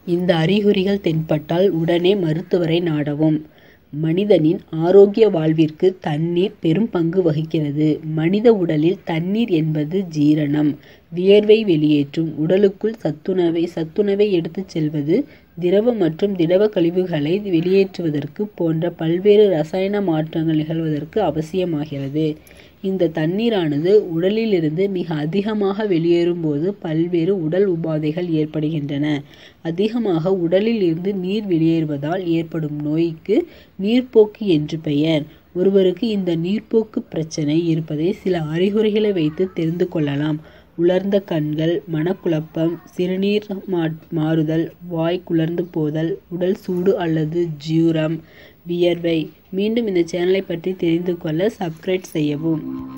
இந்த அறிகுறிகள் தென்பட்டால் உடனே மருத்துவரை நாடவும். மனிதனின் ஆரோக்கிய வாழ்விற்கு தண்ணீர் பெரும் பங்கு வகிக்கிறது. மனித உடலில் தண்ணீர் என்பது ஜீரணம், வியர்வை வெளியேற்றம், உடலுக்குள் சத்துணவை எடுத்துச் செல்வது, திரவ மற்றும் திடவ கழிவுகளை வெளியேற்றுவதற்கு போன்ற பல்வேறு ரசாயன மாற்றங்கள் நிகழ்வதற்கு அவசியமாகிறது. இந்த தண்ணீரானது உடலிலிருந்து மிக அதிகமாக வெளியேறும் போது பல்வேறு உடல் உபாதைகள் ஏற்படுகின்றன. அதிகமாக உடலில் இருந்து நீர் வெளியேறுவதால் ஏற்படும் நோய்க்கு நீர்ப்போக்கு என்று பெயர். ஒருவருக்கு இந்த நீர்ப்போக்கு பிரச்னை இருப்பதை சில அறிகுறிகளை வைத்து தெரிந்து கொள்ளலாம். உலர்ந்த கண்கள், மனக்குழப்பம், சிறுநீர் மாறுதல், வாய் குளர்ந்து போதல், உடல் சூடு அல்லது ஜுரம், வியர்வை. மீண்டும் இந்த சேனலை பற்றி தெரிந்து கொள்ள சப்ஸ்கிரைப் செய்யவும்.